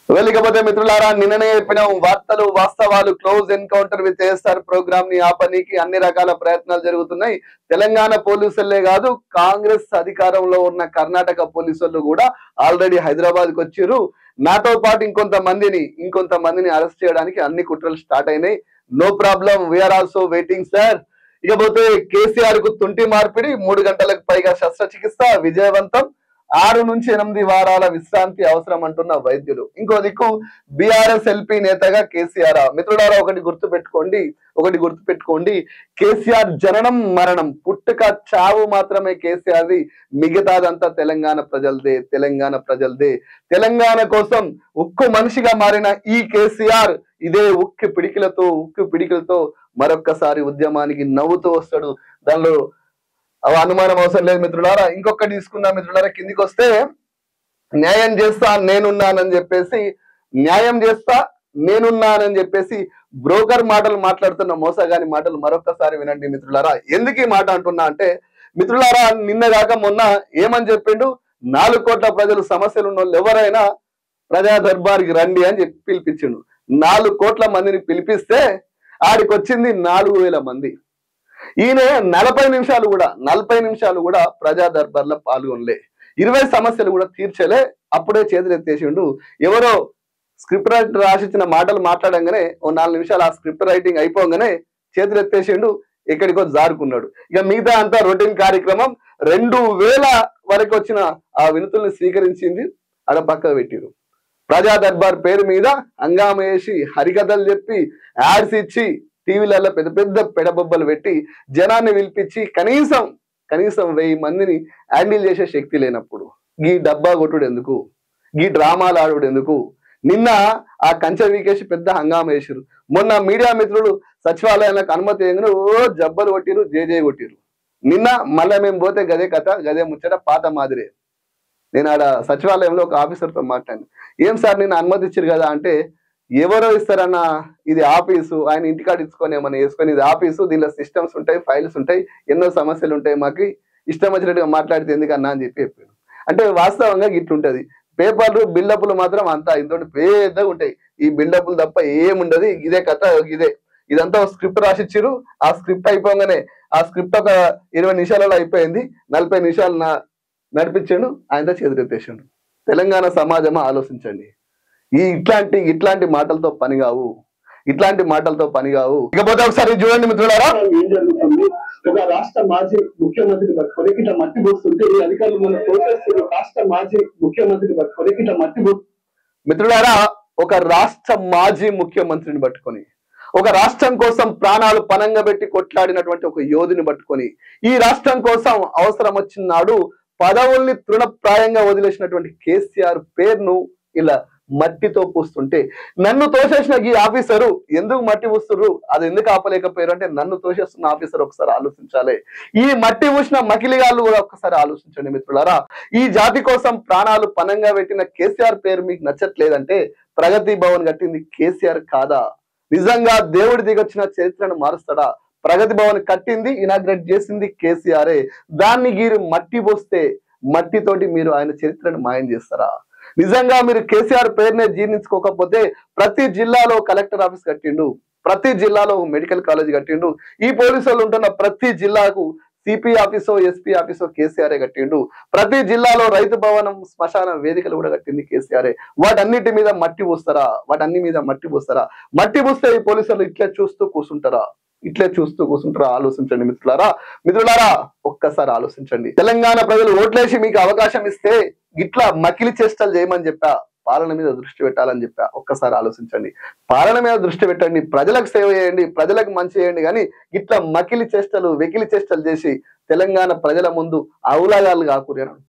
వెళ్ళకపోతే మిత్రులారా నిన్ననే చెప్పిన వార్తలు వాస్తవాలు close encounter with ASR programme ని ఆపనీకి అన్ని రకాల ప్రయత్నాలు జరుగుతున్నాయి తెలంగాణ పోలీసులే కాదు కాంగ్రెస్ అధికారంలో ఉన్న కర్ణాటక పోలీసులు కూడా ఆల్రెడీ హైదరాబాద్ కి వచ్చారు నాతో పాటు ఇంకొంత మందిని ఇంకొంత మందిని అరెస్ట్ చేయడానికి అన్ని కుట్రలు స్టార్ట్ అయినాయి no problem we're also waiting sir ఇకపోతే కేసీఆర్ కు తుంటి మార్పిడి మూడు గంటలకు పైగా శస్త్రచికిత్స విజయవంతం ఆరు నుంచి ఎనిమిది వారాల విశ్రాంతి అవసరం అంటున్న వైద్యులు ఇంకో దిక్కు బీఆర్ఎస్ ఎల్పీ నేతగా కేసీఆర్ మిత్రులారా ఒకటి గుర్తు పెట్టుకోండి ఒకటి గుర్తు పెట్టుకోండి కేసీఆర్ జననం మరణం పుట్టుక చావు మాత్రమే కేసీఆర్ది మిగతాదంతా తెలంగాణ ప్రజలదే తెలంగాణ ప్రజలదే తెలంగాణ కోసం ఉక్కు మనిషిగా మారిన ఈ కేసీఆర్ ఇదే ఉక్కు పిడికిలతో ఉక్కు పిడికిలతో మరొక్కసారి ఉద్యమానికి నవ్వుతూ వస్తాడు దానిలో అవ అనుమానం అవసరం లేదు మిత్రులారా ఇంకొకటి తీసుకుందాం మిత్రులారా కిందికి వస్తే న్యాయం చేస్తా నేనున్నానని చెప్పేసి న్యాయం చేస్తా నేనున్నానని చెప్పేసి బ్రోకర్ మాటలు మాట్లాడుతున్న మోసగాని మాటలు మరొకసారి వినండి మిత్రులారా ఎందుకు ఈ మాట అంటున్నా అంటే మిత్రులారా నిన్న కాక మొన్న ఏమని చెప్పిండు నాలుగు కోట్ల ప్రజలు సమస్యలు ఉన్న వాళ్ళు ఎవరైనా ప్రజా దర్బార్కి రండి అని చెప్పి పిలిపించిండు నాలుగు కోట్ల మందిని పిలిపిస్తే ఆడికి వచ్చింది నాలుగు వేల మంది ఈయన నలభై నిమిషాలు కూడా నలభై నిమిషాలు కూడా ప్రజా దర్బార్లో పాల్గొనలే ఇరవై సమస్యలు కూడా తీర్చలే అప్పుడే చేతులు ఎత్తేసిండు ఎవరో స్క్రిప్ట్ రైటర్ రాసిచ్చిన మాటలు మాట్లాడంగానే ఓ నాలుగు నిమిషాలు ఆ స్క్రిప్ట్ రైటింగ్ అయిపోగానే చేతులు ఎత్తేసిండు ఎక్కడికో జారుకున్నాడు ఇక మిగతా అంతా రొటీన్ కార్యక్రమం రెండు వేల వరకు వచ్చిన ఆ వినతుల్ని స్వీకరించింది ఆడ పక్క పెట్టిరు ప్రజా దర్బార్ పేరు మీద హంగామ వేసి హరికథలు చెప్పి యాడ్స్ ఇచ్చి టీవీలలో పెద్ద పెద్ద పెడబొబ్బలు పెట్టి జనాన్ని పిలిపించి కనీసం కనీసం వెయ్యి మందిని హ్యాండిల్ చేసే శక్తి లేనప్పుడు గీ డబ్బా కొట్టుడు ఎందుకు గీ డ్రామాలు ఆడుడు ఎందుకు నిన్న ఆ కంచె వీకేసి పెద్ద హంగామా వేసిరు మొన్న మీడియా మిత్రులు సచివాలయాలకు అనుమతి ఏంగను ఓ జబ్బలు కొట్టిరు జేజే కొట్టిరు నిన్న మళ్ళీ మేము పోతే గదే కథ గదే ముచ్చట పాత మాదిరే నేను ఆడ సచివాలయంలో ఒక ఆఫీసర్తో మాట్లాడాను ఏం సార్ నేను అనుమతి ఇచ్చారు కదా అంటే ఎవరో ఇస్తారన్న ఇది ఆఫీసు ఆయన ఇంటికాడ ఇచ్చుకొని ఏమన్నా వేసుకొని ఇది ఆఫీసు దీనిలో సిస్టమ్స్ ఉంటాయి ఫైల్స్ ఉంటాయి ఎన్నో సమస్యలు ఉంటాయి మాకు ఇష్టం వచ్చినట్టుగా మాట్లాడితే ఎందుకన్నా అని చెప్పి చెప్పాను అంటే వాస్తవంగా ఇట్లుంటది పేపర్లు బిల్డప్లు మాత్రం అంతా ఇంతటి పెద్దగా ఉంటాయి ఈ బిల్డప్లు తప్ప ఏముండదు ఇదే కథ ఇదే ఇదంతా ఒక స్క్రిప్ట్ రాసిచ్చిరు ఆ స్క్రిప్ట్ అయిపోగానే ఆ స్క్రిప్ట్ ఒక ఇరవై నిమిషాలలో అయిపోయింది నలభై నిమిషాలు నా నడిపించాడు ఆయనతో చేతులెత్తేసాడు తెలంగాణ సమాజమా ఆలోచించండి ఈ ఇట్లాంటి ఇట్లాంటి మాటలతో పని కావు ఇట్లాంటి మాటలతో పని కావు ఇకపోతే ఒకసారి చూడండి మిత్రులారా ఏం జరుగుతుంది ఒక రాష్ట్ర మాజీ ముఖ్యమంత్రిని పట్టుకొని ఇట్లా మట్టి పోస్తుంటే ఈ అధికారులు మన ప్రోసెస్ రాష్ట్ర మాజీ ముఖ్యమంత్రిని పట్టుకొని ఇట్లా మట్టి పో మిత్రులారా ఒక రాష్ట్ర మాజీ ముఖ్యమంత్రిని పట్టుకొని ఒక రాష్ట్రం కోసం ప్రాణాలు పనంగా పెట్టి కొట్లాడినటువంటి ఒక యోధుని పట్టుకొని ఈ రాష్ట్రం కోసం అవసరం వచ్చిన నాడు పదవుల్ని తృణప్రాయంగా వదిలేసినటువంటి కేసీఆర్ పేరును ఇలా మట్టితో పూస్తుంటే నన్ను తోసేసిన ఈ ఆఫీసరు ఎందుకు మట్టి పూస్తున్నారు అది ఎందుకు ఆపలేకపోయారు అంటే నన్ను తోసేస్తున్న ఆఫీసర్ ఒకసారి ఆలోచించాలి ఈ మట్టి పూసిన మకిలిగాళ్ళు కూడా ఒకసారి ఆలోచించండి మిత్రులారా ఈ జాతి కోసం ప్రాణాలు పనంగా పెట్టిన కేసీఆర్ పేరు మీకు నచ్చట్లేదంటే ప్రగతి భవన్ కట్టింది కేసీఆర్ కాదా నిజంగా దేవుడి దిగొచ్చిన చరిత్రను మారుస్తాడా ప్రగతి భవన్ కట్టింది ఇనాగ్రేట్ చేసింది కేసీఆరే దాన్ని గీరు మట్టి పోస్తే మట్టితోటి మీరు ఆయన చరిత్రను మాయం చేస్తారా నిజంగా మీరు కేసీఆర్ పేరునే జీర్ణించుకోకపోతే ప్రతి జిల్లాలో కలెక్టర్ ఆఫీస్ కట్టిండు ప్రతి జిల్లాలో మెడికల్ కాలేజ్ కట్టిండు ఈ పోలీసులు ఉంటున్న ప్రతి జిల్లాకు సిపి ఆఫీసో ఎస్పీ ఆఫీసో కేసీఆర్ కట్టిండు ప్రతి జిల్లాలో రైతు భవనం శ్మశాన వేదికలు కూడా కట్టింది కేసీఆర్ వాటన్నిటి మీద మట్టి పూస్తారా వాటన్ని మీద మట్టి పూస్తారా మట్టి పూస్తే ఈ పోలీసులు ఇట్లే చూస్తూ కూర్చుంటారా ఇట్లే చూస్తూ కూర్చుంటారా ఆలోచించండి మిత్రులారా మిత్రులారా ఒక్కసారి ఆలోచించండి తెలంగాణ ప్రజలు ఓట్లేసి మీకు అవకాశం ఇస్తే ఇట్లా మకిలి చేష్టలు చేయమని చెప్పా పాలన మీద దృష్టి పెట్టాలని చెప్పా ఒక్కసారి ఆలోచించండి పాలన మీద దృష్టి పెట్టండి ప్రజలకు సేవ చేయండి ప్రజలకు మంచి చేయండి కానీ ఇట్లా మకిలి చేష్టలు వెకిలి చేష్టలు చేసి తెలంగాణ ప్రజల ముందు అవులాగాలు కాకూడదు